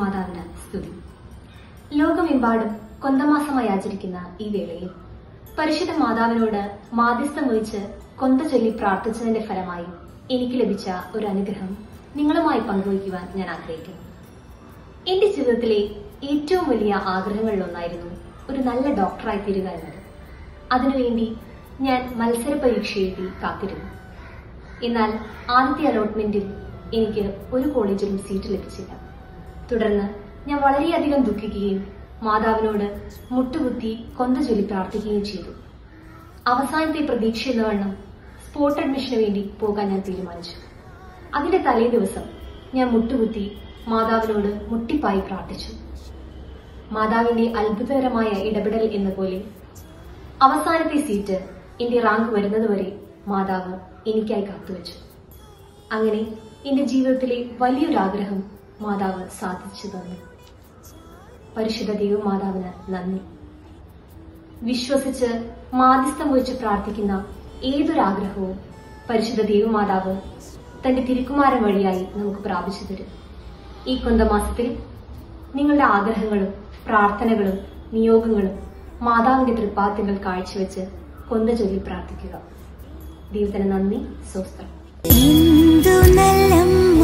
മാതാവിന് സ്തുതി ലോകമെമ്പാടും കൊന്തമാസമായി ആചരിക്കുന്ന ഈ വേളയിൽ പരിശുദ്ധ മാതാവിനോട് മാധ്യസ്ഥം വഹിച്ച് കൊന്ത ചൊല്ലി പ്രാർത്ഥിച്ചതിന്റെ ഫലമായി എനിക്ക് ലഭിച്ച ഒരു അനുഗ്രഹം നിങ്ങളുമായി പങ്കുവയ്ക്കുവാൻ ഞാൻ ആഗ്രഹിക്കുന്നു എന്റെ ജീവിതത്തിലെ ഏറ്റവും വലിയ ആഗ്രഹങ്ങളിലൊന്നായിരുന്നു ഒരു നല്ല ഡോക്ടറായി തീരുക എന്നത് അതിനുവേണ്ടി ഞാൻ മത്സര പരീക്ഷ എഴുതി കാത്തിരുന്നു എന്നാൽ ആദ്യത്തെ അലോട്ട്മെന്റിൽ എനിക്ക് ഒരു കോളേജിലും സീറ്റ് ലഭിച്ചില്ല തുടർന്ന് ഞാൻ വളരെയധികം ദുഃഖിക്കുകയും മാതാവിനോട് മുട്ടുകുത്തി കൊന്ത ചൊല്ലി പ്രാർത്ഥിക്കുകയും ചെയ്തു അവസാനത്തെ പ്രതീക്ഷ എന്ന വണ്ണം സ്പോട്ട് അഡ്മിഷന് വേണ്ടി പോകാൻ ഞാൻ തീരുമാനിച്ചു അതിന്റെ തലേ ദിവസം ഞാൻ മുട്ടുകുത്തി മാതാവിനോട് മുട്ടിപ്പായി പ്രാർത്ഥിച്ചു മാതാവിന്റെ അത്ഭുതകരമായ ഇടപെടൽ എന്ന പോലെ അവസാനത്തെ സീറ്റ് എന്റെ റാങ്ക് വരുന്നതുവരെ മാതാവ് എനിക്കായി കാത്തുവച്ചു അങ്ങനെ എന്റെ ജീവിതത്തിലെ വലിയൊരു ആഗ്രഹം മാതാവ് സാധിച്ചു തന്നു പരിശുദ്ധ ദൈവമാതാവിന് നന്ദി വിശ്വസിച്ച് മാധ്യസ്ഥം വഹിച്ച് പ്രാർത്ഥിക്കുന്ന ഏതൊരാഗ്രഹവും പരിശുദ്ധ ദൈവമാതാവ് തന്റെ തിരുക്കുമാരൻ വഴിയായി നമുക്ക് പ്രാപിച്ചു തരും ഈ കൊന്തമാസത്തിൽ നിങ്ങളുടെ ആഗ്രഹങ്ങളും പ്രാർത്ഥനകളും നിയോഗങ്ങളും മാതാവിന്റെ തൃപ്പാദ്യങ്ങൾ കാഴ്ചവെച്ച് കൊന്ത ചൊല്ലി പ്രാർത്ഥിക്കുക ദൈവത്തിന് നന്ദി സ്വസ്ത്രം ഇന്ദു നല്ലം